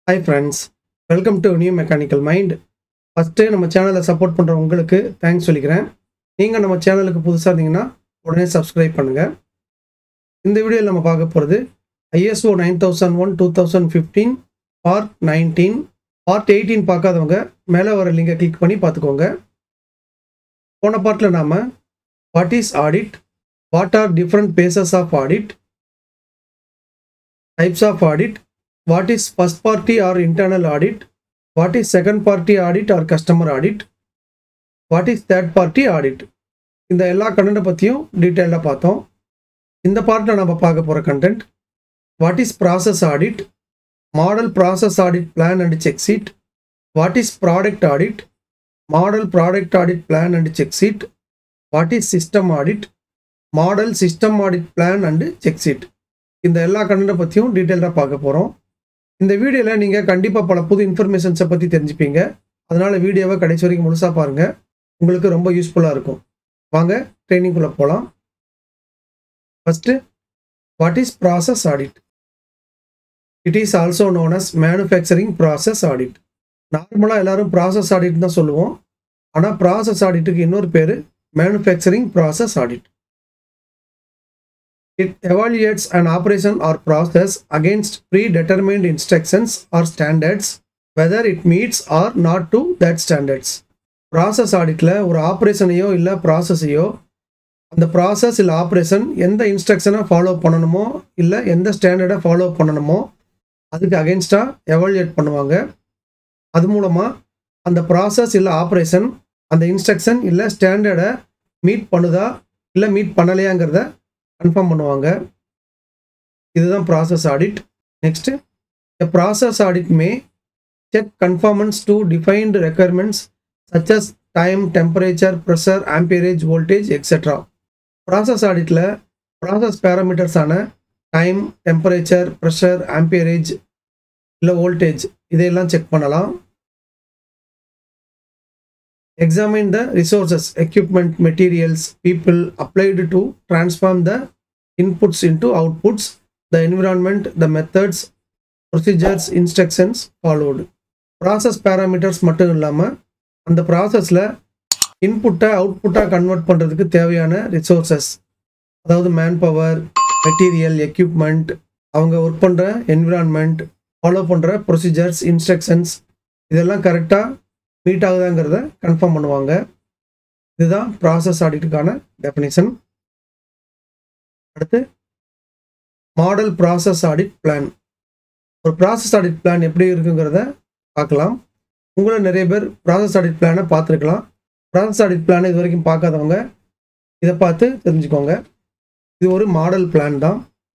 Hi friends welcome to new mechanical mind first நம்ம சேனலை support பண்ணுற உங்களுக்கு தேங்க்ஸ் சொல்லிக்கிறேன் நீங்கள் நம்ம சேனலுக்கு புதுசாக இருந்தீங்கன்னா உடனே சப்ஸ்கிரைப் பண்ணுங்கள் இந்த வீடியோவில் நம்ம பார்க்க போகிறது ISO nine thousand one two thousand fifteen part nineteen part eighteen பார்க்காதவங்க மேலே வர லிங்கை கிளிக் பண்ணி பார்த்துக்கோங்க போன பார்ட்டில் நாம் what is audit what are different phases of audit types of audit what is first party or internal audit what is second party audit or customer audit what is third party audit இந்த எல்லா கண்டென்ட்டை பற்றியும் டீட்டெயிலாக பார்த்தோம் இந்த பார்ட்டில் நம்ம பார்க்க போகிற content what is process audit model process audit plan and check sheet what is product audit model product audit plan and check sheet what is system audit model system audit plan and check sheet இந்த எல்லா கண்டென்ட்டை பற்றியும் டீட்டெயிலாக பார்க்க போகிறோம் இந்த வீடியோவில் நீங்கள் கண்டிப்பாக பல புது இன்ஃபர்மேஷன்ஸை பற்றி தெரிஞ்சுப்பீங்க அதனால் வீடியோவை கடைசி வரைக்கும் முழுசாக பாருங்கள் உங்களுக்கு ரொம்ப யூஸ்ஃபுல்லாக இருக்கும் வாங்க ட்ரைனிங்குள்ளே போகலாம் first what is process audit it is also known as manufacturing process audit நார்மலாக எல்லாரும் ப்ராசஸ் ஆடிட் தான் சொல்லுவோம் ஆனால் ப்ராசஸ் ஆடிட்டுக்கு இன்னொரு பேர் manufacturing process audit It evaluates an operation or process against predetermined instructions or standards, whether it meets or not to that standards. Process ஆடிட்டில் ஒரு ஆப்ரேஷனையோ இல்லை ப்ராசஸையோ அந்த ப்ராசஸ் இல்லை ஆப்ரேஷன் எந்த இன்ஸ்ட்ரக்ஷனை ஃபாலோ பண்ணணுமோ இல்லை எந்த ஸ்டாண்டர்டை ஃபாலோ பண்ணணுமோ அதுக்கு அகென்ஸ்டாக எவாலுவேட் பண்ணுவாங்க அது மூலமாக அந்த ப்ராசஸ் இல்லை ஆப்ரேஷன் அந்த இன்ஸ்ட்ரக்ஷன் இல்லை ஸ்டாண்டர்டை மீட் பண்ணுதா இல்லை மீட் பண்ணலையாங்கிறத கன்ஃபார்ம் பண்ணுவாங்க இதுதான் process audit next a process audit may check conformance to defined requirements such as time temperature pressure amperage voltage etcetera process ஆடிட்டில் ப்ராசஸ் பேராமீட்டர்ஸான டைம் டெம்பரேச்சர் ப்ரெஷர் ஆம்பியரேஜ் இல்லை வோல்டேஜ் இதையெல்லாம் செக் பண்ணலாம் examine the resources, equipment, materials, people applied to transform the inputs into outputs, the environment, the methods, procedures, instructions followed. Process parameters மட்டும் இல்லாமல் அந்த ப்ராசஸில் இன்புட்டை அவுட்புட்டாக கன்வெர்ட் பண்ணுறதுக்கு தேவையான ரிசோர்ஸஸ் அதாவது மேன் பவர் மெட்டீரியல் எக்யூப்மெண்ட் அவங்க ஒர்க் பண்ணுற என்விரான்மெண்ட் ஃபாலோ பண்ணுற ப்ரொசீஜர்ஸ் இன்ஸ்ட்ரக்ஷன்ஸ் இதெல்லாம் கரெக்டாக மீட் ஆகுதாங்கிறத கன்ஃபார்ம் பண்ணுவாங்க இதுதான் ப்ராசஸ் ஆடிட்டுக்கான டெஃபினிஷன் அடுத்து மாடல் ப்ராசஸ் ஆடிட் பிளான் ஒரு ப்ராசஸ் ஆடிட் பிளான் எப்படி இருக்குங்கிறத பார்க்கலாம் உங்களை நிறைய பேர் ப்ராசஸ் ஆடிட் பிளானை பார்த்துருக்கலாம் ப்ராசஸ் ஆடிட் பிளானை இது வரைக்கும் பார்க்காதவங்க இதை பார்த்து தெரிஞ்சுக்கோங்க இது ஒரு மாடல் பிளான் தான்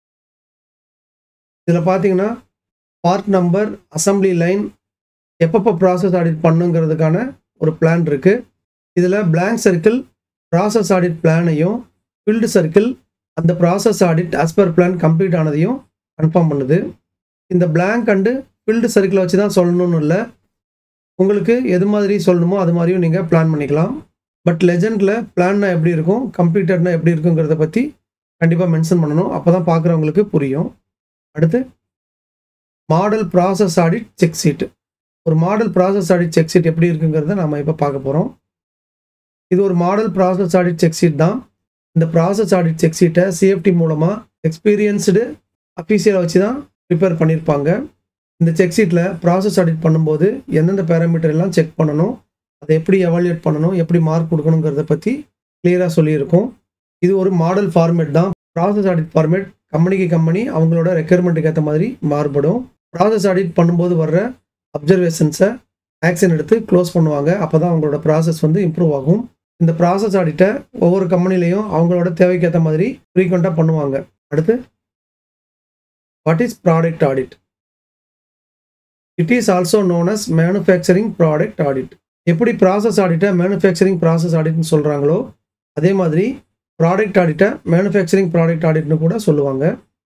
இதில் பார்த்தீங்கன்னா பார்ட் நம்பர் அசம்பிளி லைன் எப்பப்போ ப்ராசஸ் ஆடிட் பண்ணுங்கிறதுக்கான ஒரு பிளான் இருக்குது இதில் பிளாங்க் சர்க்கிள் ப்ராசஸ் ஆடிட் பிளானையும் ஃபில்டு சர்க்கிள் அந்த process audit as per plan complete ஆனதையும் கன்ஃபார்ம் பண்ணுது இந்த பிளாங்க் அண்டு ஃபில்டு சர்க்கிளை வச்சு தான் சொல்லணும்னு இல்லை உங்களுக்கு எது மாதிரி சொல்லணுமோ அது மாதிரியும் நீங்கள் பிளான் பண்ணிக்கலாம் பட் லெஜண்டில் பிளான்னா எப்படி இருக்கும் கம்ப்ளீட்டட்னா எப்படி இருக்குங்கிறத பற்றி கண்டிப்பாக மென்ஷன் பண்ணணும் அப்போ தான் பார்க்குறவங்களுக்கு புரியும் அடுத்து model process audit check sheet ஒரு model process audit check sheet எப்படி இருக்குங்கிறத நம்ம இப்போ பார்க்க போகிறோம் இது ஒரு model process audit check sheet தான் இந்த ப்ராசஸ் ஆடிட் செக் சீட்டை சிஎஃப்டி மூலமாக எக்ஸ்பீரியன்ஸ்டு அஃபீஷியலை வச்சு தான் ப்ரிப்பேர் பண்ணியிருப்பாங்க இந்த செக் சீட்டில் ப்ராசஸ் ஆடிட் பண்ணும்போது எந்தெந்த பேராமீட்டர் எல்லாம் செக் பண்ணணும் அதை எப்படி எவாலுவேட் பண்ணணும் எப்படி மார்க் கொடுக்கணுங்கிறத பற்றி கிளியராக சொல்லியிருக்கோம் இது ஒரு மாடல் ஃபார்மேட் தான் ப்ராசஸ் ஆடிட் ஃபார்மேட் கம்பெனிக்கு கம்பெனி அவங்களோட ரெக்குயர்மெண்ட்டுக்கு ஏற்ற மாதிரி மாறுபடும் ப்ராசஸ் ஆடிட் பண்ணும்போது வர்ற அப்சர்வேஷன்ஸை ஆக்ஷன் எடுத்து க்ளோஸ் பண்ணுவாங்க அப்போ தான் அவங்களோட ப்ராசஸ் வந்து இம்ப்ரூவ் ஆகும் இந்த ப்ராசஸ் ஆடிட்டை ஒவ்வொரு கம்பெனிலையும் அவங்களோட தேவைக்கு ஏற்ற மாதிரி ஃப்ரீக்வெண்ட்டாக பண்ணுவாங்க அடுத்து what is product audit it is also known as manufacturing product audit எப்படி ப்ராசஸ் ஆடிட்டை மேனுஃபேக்சரிங் ப்ராசஸ் ஆடிட்னு சொல்கிறாங்களோ அதே மாதிரி ப்ராடக்ட் ஆடிட்டை மேனுஃபேக்சரிங் ப்ராடக்ட் ஆடிட்னு கூட சொல்லுவாங்க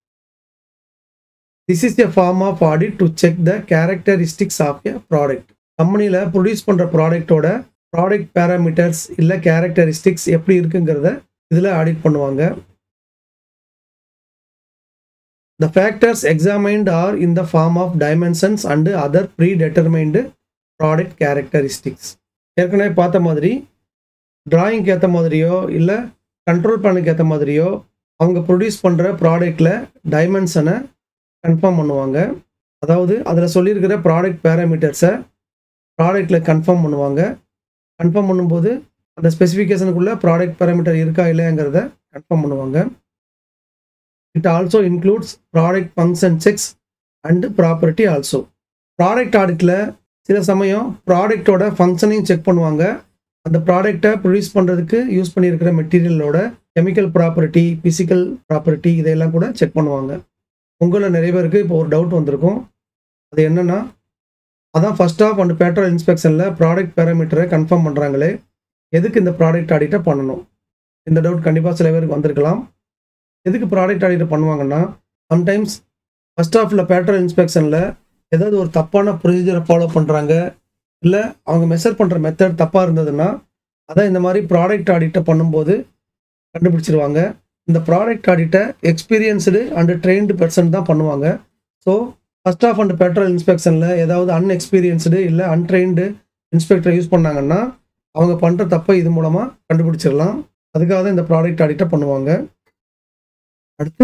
this is a form of audit to check the characteristics of a product கம்பெனியில் ப்ரொடியூஸ் பண்ணுற ப்ராடக்டோட ப்ராடக்ட் பேராமீட்டர்ஸ் இல்லை கேரக்டரிஸ்டிக்ஸ் எப்படி இருக்குங்கிறத இதில் ஆடிட் பண்ணுவாங்க the factors examined are in the form of dimensions and other predetermined product characteristics ஏற்கனவே பார்த்த மாதிரி டிராயிங்க்கு ஏற்ற மாதிரியோ இல்லை கண்ட்ரோல் பிளானுக்கு ஏற்ற மாதிரியோ அவங்க ப்ரொடியூஸ் பண்ணுற ப்ராடக்டில் டைமென்ஷனை கன்ஃபார்ம் பண்ணுவாங்க அதாவது அதில் சொல்லியிருக்கிற ப்ராடக்ட் பேராமீட்டர்ஸை ப்ராடக்டில் கன்ஃபார்ம் பண்ணுவாங்க கன்ஃபார்ம் பண்ணும்போது அந்த ஸ்பெசிஃபிகேஷனுக்குள்ளே ப்ராடக்ட் பேராமீட்டர் இருக்கா இல்லையாங்கிறத கன்ஃபார்ம் பண்ணுவாங்க it also includes product function checks and property also product ஆடிட்டில் சில சமயம் ப்ராடக்டோட ஃபங்க்ஷனையும் செக் பண்ணுவாங்க அந்த ப்ராடக்டை ப்ரொடியூஸ் பண்ணுறதுக்கு யூஸ் பண்ணியிருக்கிற மெட்டீரியலோட கெமிக்கல் ப்ராப்பர்ட்டி ஃபிசிக்கல் ப்ராப்பர்ட்டி இதையெல்லாம் கூட செக் பண்ணுவாங்க உங்களில் நிறைய பேருக்கு இப்போ ஒரு டவுட் வந்திருக்கும் அது என்னென்னா அதான் ஃபர்ஸ்ட் ஆஃப் அண்ட் பேட்ரோல் இன்ஸ்பெக்ஷனில் ப்ராடக்ட் பேராமீட்டரை கன்ஃபார்ம் பண்ணுறாங்களே எதுக்கு இந்த ப்ராடக்ட் ஆடிட்டை பண்ணணும் இந்த டவுட் கண்டிப்பாக சில பேருக்கு வந்திருக்கலாம் எதுக்கு ப்ராடக்ட் ஆடிட்டை பண்ணுவாங்கன்னா சம்டைம்ஸ் ஃபர்ஸ்ட் ஆஃபில் பேட்ரோல் இன்ஸ்பெக்ஷனில் ஏதாவது ஒரு தப்பான ப்ரொசீஜரை ஃபாலோ பண்ணுறாங்க இல்லை அவங்க மெஷர் பண்ணுற மெத்தட் தப்பாக இருந்ததுன்னா அதான் இந்த மாதிரி ப்ராடக்ட் ஆடிட்டை பண்ணும்போது கண்டுபிடிச்சிருவாங்க இந்த ப்ராடக்ட் ஆடிட்டை எக்ஸ்பீரியன்ஸ்டு அண்டு ட்ரெயின்டு பெர்சன் தான் பண்ணுவாங்க so first off and petrol இன்ஸ்பெக்ஷனில் ஏதாவது அன்எக்ஸ்பீரியன்ஸ்டு இல்லை அன்ட்ரெயின்டு இன்ஸ்பெக்டர் யூஸ் பண்ணாங்கன்னா அவங்க பண்ணுற தப்பை இது மூலமாக கண்டுபிடிச்சிடலாம் அதுக்காக தான் இந்த ப்ராடக்ட் ஆடிட்டை பண்ணுவாங்க அடுத்து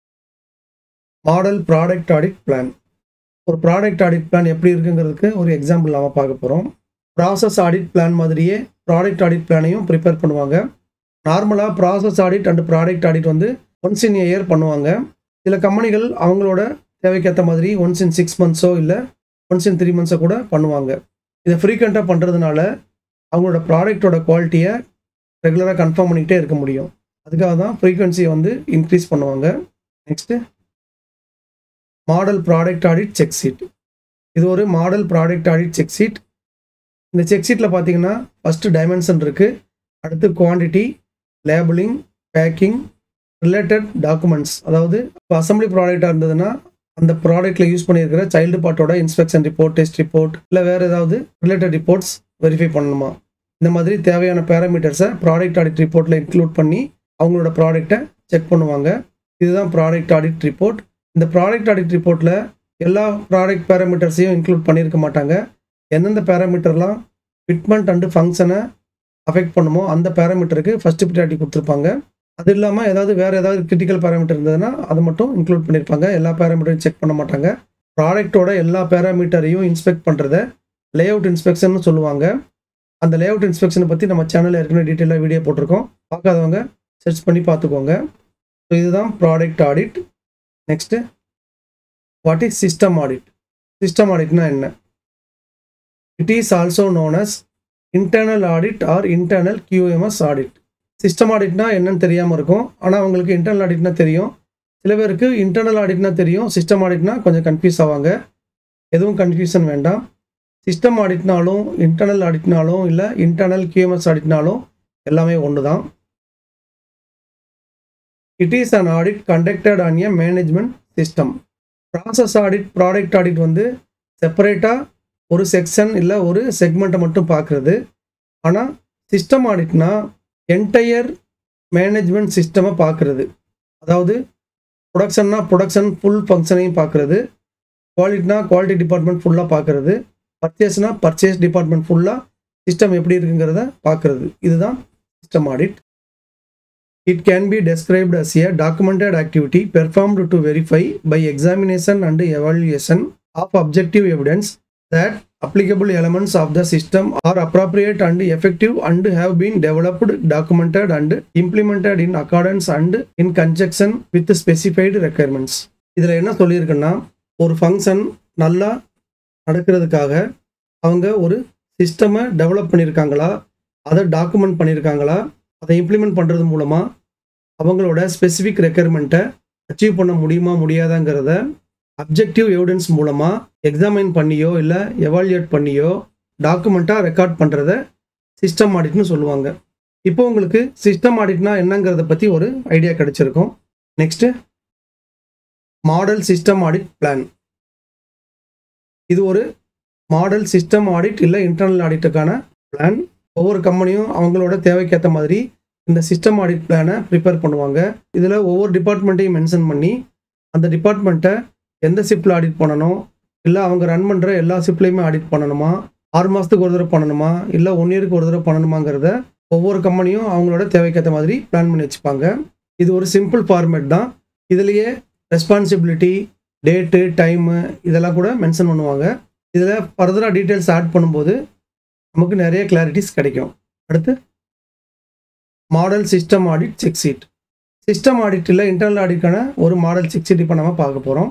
மாடல் ப்ராடக்ட் ஆடிட் பிளான் ஒரு ப்ராடக்ட் ஆடிட் பிளான் எப்படி இருக்குங்கிறதுக்கு ஒரு எக்ஸாம்பிள் நாம பார்க்க போகிறோம் ப்ராசஸ் ஆடிட் பிளான் மாதிரியே ப்ராடக்ட் ஆடிட் பிளானையும் ப்ரிப்பேர் பண்ணுவாங்க நார்மலாக process audit and product audit வந்து ஒன்ஸ் இன் இயர் பண்ணுவாங்க சில கம்பெனிகள் அவங்களோட தேவைக்கேற்ற மாதிரி ஒன்ஸ் இன் சிக்ஸ் மந்த்ஸோ இல்லை ஒன்ஸ் இன் த்ரீ மந்த்ஸோ கூட பண்ணுவாங்க இதை ஃப்ரீக்வெண்ட்டாக பண்ணுறதுனால அவங்களோட ப்ராடக்டோட குவாலிட்டியை ரெகுலராக கன்ஃபார்ம் பண்ணிக்கிட்டே இருக்க முடியும் அதுக்காக தான் ஃப்ரீக்வன்சியை வந்து இன்க்ரீஸ் பண்ணுவாங்க next model product audit check sheet இது ஒரு model product audit check sheet இந்த செக் சீட்டில் பார்த்தீங்கன்னா ஃபஸ்ட்டு டைமென்ஷன் இருக்குது அடுத்து quantity labeling packing related documents அதாவது இப்போ அசம்பிளி ப்ராடக்டாக இருந்ததுன்னா அந்த ப்ராடக்ட்டில் யூஸ் பண்ணியிருக்கிற சைல்டு பார்ட்டோட இன்ஸ்பெக்ஷன் ரிப்போர்ட் டெஸ்ட் ரிப்போர்ட் இல்லை வேறு ஏதாவது ரிலேட்டட் ரிப்போர்ட்ஸ் வெரிஃபை பண்ணணுமா இந்த மாதிரி தேவையான பேராமீட்டர்ஸை ப்ராடக்ட் ஆடிட் ரிப்போர்ட்டில் இன்க்ளூட் பண்ணி அவங்களோட ப்ராடக்ட்டை செக் பண்ணுவாங்க இதுதான் ப்ராடக்ட் ஆடிட் ரிப்போர்ட் இந்த ப்ராடக்ட் ஆடிட் ரிப்போர்ட்டில் எல்லா ப்ராடக்ட் பேராமீட்டர்ஸையும் இன்க்ளூட் பண்ணியிருக்க மாட்டாங்க எந்தெந்த பேராமீட்டர்லாம் ஃபிட்மெண்ட் அண்டு ஃபங்க்ஷனை அஃபெக்ட் பண்ணுமோ அந்த பேராமீட்டருக்கு ஃபஸ்ட்டு ப்ரியாரிட்டி கொடுத்துருப்பாங்க அது இல்லாமல் ஏதாவது வேறு ஏதாவது கிரிட்டிக்கல் பேராமீட்டர் இருந்ததுன்னா அதை மட்டும் இன்க்ளூட் பண்ணியிருப்பாங்க எல்லா பேராமீட்டரையும் செக் பண்ண மாட்டாங்க ப்ராடக்ட்டோட எல்லா பேராமீட்டரையும் இன்ஸ்பெக்ட் பண்ணுறத லே அவுட் இன்ஸ்பெக்ஷன் சொல்லுவாங்க அந்த லே அவுட் இன்ஸ்பெக்ஷனை பற்றி நம்ம சேனலில் ஏற்கனவே டீட்டெயிலாக வீடியோ போட்டிருக்கோம் பார்க்காதவங்க சர்ச் பண்ணி பார்த்துக்கோங்க ஸோ இதுதான் product audit next what is system audit system ஆடிட்னா என்ன it is also known as internal audit or internal QMS audit system ஆடிட்னா என்னன்னு தெரியாமல் இருக்கும் ஆனால் அவங்களுக்கு இன்டர்னல் ஆடிட்னா தெரியும் சில பேருக்கு இன்டர்னல் ஆடிட்னா தெரியும் சிஸ்டம் ஆடிட்னா கொஞ்சம் கன்ஃபியூஸ் ஆவாங்க எதுவும் கன்ஃபியூஷன் வேண்டாம் சிஸ்டம் ஆடிட்னாலும் இன்டர்னல் ஆடிட்னாலும் இல்லை இன்டர்னல் கியூஎம்எஸ் ஆடிட்னாலும் எல்லாமே ஒன்று தான் it is an audit conducted on a management system process audit product audit வந்து செப்பரேட்டாக ஒரு செக்ஷன் இல்லை ஒரு செக்மெண்ட்டை மட்டும் பார்க்குறது ஆனால் சிஸ்டம் ஆடிட்னா என்டையர் மேனேஜ்மெண்ட் சிஸ்டமை பார்க்குறது அதாவது ப்ரொடக்ஷன்னா ப்ரொடக்ஷன் ஃபுல் ஃபங்க்ஷனையும் பார்க்குறது குவாலிட்டினா குவாலிட்டி டிபார்ட்மெண்ட் ஃபுல்லாக பார்க்குறது பர்ச்சேஸ்னா பர்ச்சேஸ் டிபார்ட்மெண்ட் ஃபுல்லாக சிஸ்டம் எப்படி இருக்குங்கிறத பார்க்குறது இதுதான் system audit it can be described as a documented activity performed to verify by examination and evaluation of objective evidence that applicable elements of the system are appropriate and effective and have been developed, documented and implemented in accordance and in conjunction with specified requirements. இதில் என்ன சொல்லியிருக்குன்னா ஒரு function நல்லா நடக்கிறதுக்காக அவங்க ஒரு சிஸ்டமை develop பண்ணியிருக்காங்களா அதை document பண்ணியிருக்காங்களா அதை இம்ப்ளிமெண்ட் பண்ணுறது மூலமாக அவங்களோட ஸ்பெசிஃபிக் ரெக்குயர்மெண்ட்டை அச்சீவ் பண்ண முடியுமா முடியாதாங்கிறத அப்ஜெக்டிவ் எவிடன்ஸ் மூலமாக எக்ஸாமைன் பண்ணியோ இல்லை எவால்யூட் பண்ணியோ டாக்குமெண்ட்டாக ரெக்கார்ட் பண்ணுறத சிஸ்டம் ஆடிட்னு சொல்லுவாங்க இப்போ உங்களுக்கு சிஸ்டம் ஆடிட்னா என்னங்கிறத பற்றி ஒரு ஐடியா கிடைச்சிருக்கும் next model system audit plan இது ஒரு மாடல் சிஸ்டம் ஆடிட் இல்லை இன்டர்னல் ஆடிட்டுக்கான பிளான் ஒவ்வொரு கம்பெனியும் அவங்களோட தேவைக்கேற்ற மாதிரி இந்த சிஸ்டம் ஆடிட் பிளானை ப்ரிப்பேர் பண்ணுவாங்க இதில் ஒவ்வொரு டிபார்ட்மெண்ட்டையும் மென்ஷன் பண்ணி அந்த டிபார்ட்மெண்ட்டை எந்த ஷிப்பில் ஆடிட் பண்ணணும் இல்லை அவங்க ரன் பண்ணுற எல்லா ஷிப்லையுமே ஆடிட் பண்ணணுமா ஆறு மாதத்துக்கு ஒரு தடவை பண்ணணுமா இல்லை ஒன் இயருக்கு ஒரு தடவை பண்ணணுமாங்கிறத ஒவ்வொரு கம்பெனியும் அவங்களோட தேவைக்கேற்ற மாதிரி பிளான் பண்ணி வச்சுப்பாங்க இது ஒரு சிம்பிள் ஃபார்மேட் தான் இதுலேயே ரெஸ்பான்சிபிலிட்டி டேட்டு டைமு இதெல்லாம் கூட மென்ஷன் பண்ணுவாங்க இதில் ஃபர்தராக டீட்டெயில்ஸ் ஆட் பண்ணும்போது நமக்கு நிறைய கிளாரிட்டிஸ் கிடைக்கும் அடுத்து model system audit check sheet system ஆடிட்டில் இன்டர்னல் ஆடிட்கான ஒரு மாடல் செக் சீட் இப்போ நம்ம பார்க்க போகிறோம்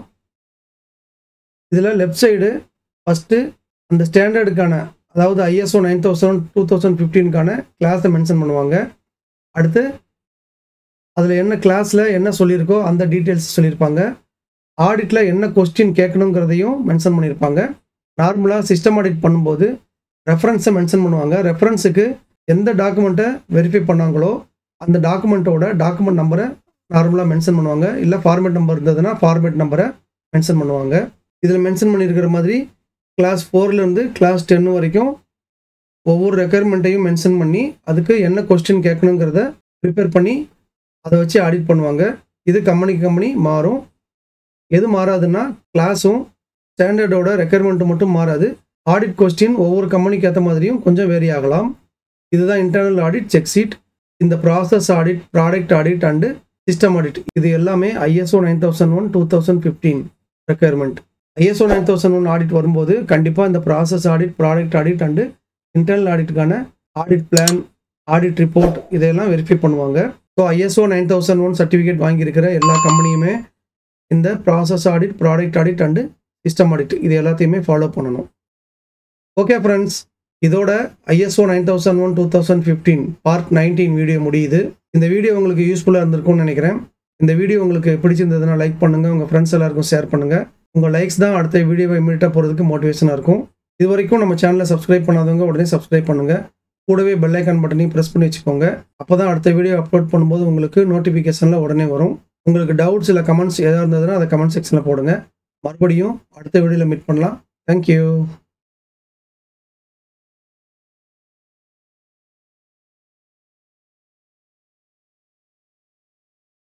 இதில் லெஃப்ட் சைடு ஃபஸ்ட்டு அந்த ஸ்டாண்டர்டுக்கான அதாவது ISO nine thousand two thousand ஃபிஃப்டீனுக்கான கிளாஸை மென்ஷன் பண்ணுவாங்க அடுத்து அதில் என்ன கிளாஸில் என்ன சொல்லியிருக்கோ அந்த டீட்டெயில்ஸ் சொல்லியிருப்பாங்க ஆடிட்டில் என்ன கொஸ்டின் கேட்கணுங்கிறதையும் மென்ஷன் பண்ணியிருப்பாங்க நார்மலாக சிஸ்டம் ஆடிட் பண்ணும்போது ரெஃபரன்ஸை மென்ஷன் பண்ணுவாங்க ரெஃபரன்ஸுக்கு எந்த டாக்குமெண்ட்டை வெரிஃபை பண்ணாங்களோ அந்த டாக்குமெண்ட்டோட டாக்குமெண்ட் நம்பரை நார்மலாக மென்ஷன் பண்ணுவாங்க இல்லை ஃபார்மேட் நம்பர் இருந்ததுன்னா ஃபார்மேட் நம்பரை மென்ஷன் பண்ணுவாங்க இதில் மென்ஷன் பண்ணியிருக்கிற மாதிரி கிளாஸ் ஃபோர்லேருந்து கிளாஸ் டென் வரைக்கும் ஒவ்வொரு ரெக்குயர்மெண்ட்டையும் மென்ஷன் பண்ணி அதுக்கு என்ன கொஸ்டின் கேட்கணுங்கிறத ப்ரிப்பேர் பண்ணி அதை வச்சு ஆடிட் பண்ணுவாங்க இது கம்பெனிக்கு கம்பெனி மாறும் எது மாறாதுன்னா கிளாஸும் ஸ்டாண்டர்டோட ரெக்குயர்மெண்ட்டும் மட்டும் மாறாது ஆடிட் கொஸ்டின் ஒவ்வொரு கம்பெனிக்கு ஏற்ற மாதிரியும் கொஞ்சம் வேரி ஆகலாம் இதுதான் இன்டர்னல் ஆடிட் செக் சீட் இந்த process audit product audit and system audit இது எல்லாமே ISO nine thousand one two thousand fifteen requirement ISO nine thousand one audit வரும்போது கண்டிப்பாக இந்த process audit product audit and internal ஆடிட்டுக்கான audit plan audit report இதெல்லாம் verify பண்ணுவாங்க so ISO nine thousand one certificate வாங்கியிருக்கிற எல்லா கம்பெனியுமே இந்த process audit product audit and system audit இது எல்லாத்தையுமே ஃபாலோ பண்ணணும் ஓகே ஃப்ரெண்ட்ஸ் இதோட ISO nine thousand one two thousand fifteen part nineteen video முடியுது இந்த வீடியோ உங்களுக்கு யூஸ்ஃபுல்லாக இருந்திருக்கும்னு நினைக்கிறேன் இந்த வீடியோ உங்களுக்கு பிடிச்சிருந்ததுன்னா லைக் பண்ணுங்கள் உங்கள் ஃப்ரெண்ட்ஸ் எல்லாருக்கும் ஷேர் பண்ணுங்கள் உங்கள் லைக்ஸ் தான் அடுத்த வீடியோவை இமீடியட்டாக போகிறதுக்கு மோட்டிவேஷனாக இருக்கும் இது வரைக்கும் நம்ம சேனலை சப்ஸ்கிரைப் பண்ணாதவங்க உடனே சப்ஸ்கிரைப் பண்ணுங்கள் கூடவே பெல் ஐக்கான் பட்டனையும் ப்ரெஸ் பண்ணி வச்சுக்கோங்க அப்போ தான் அடுத்த வீடியோ அப்லோட் பண்ணும்போது உங்களுக்கு நோட்டிஃபிகேஷனில் உடனே வரும் உங்களுக்கு டவுட்ஸ் இல்லை கமெண்ட்ஸ் எதாவது இருந்ததுன்னா அதை கமெண்ட் செக்ஷனில் போடுங்க மறுபடியும் அடுத்த வீடியோவில் மீட் பண்ணலாம் தேங்க்யூ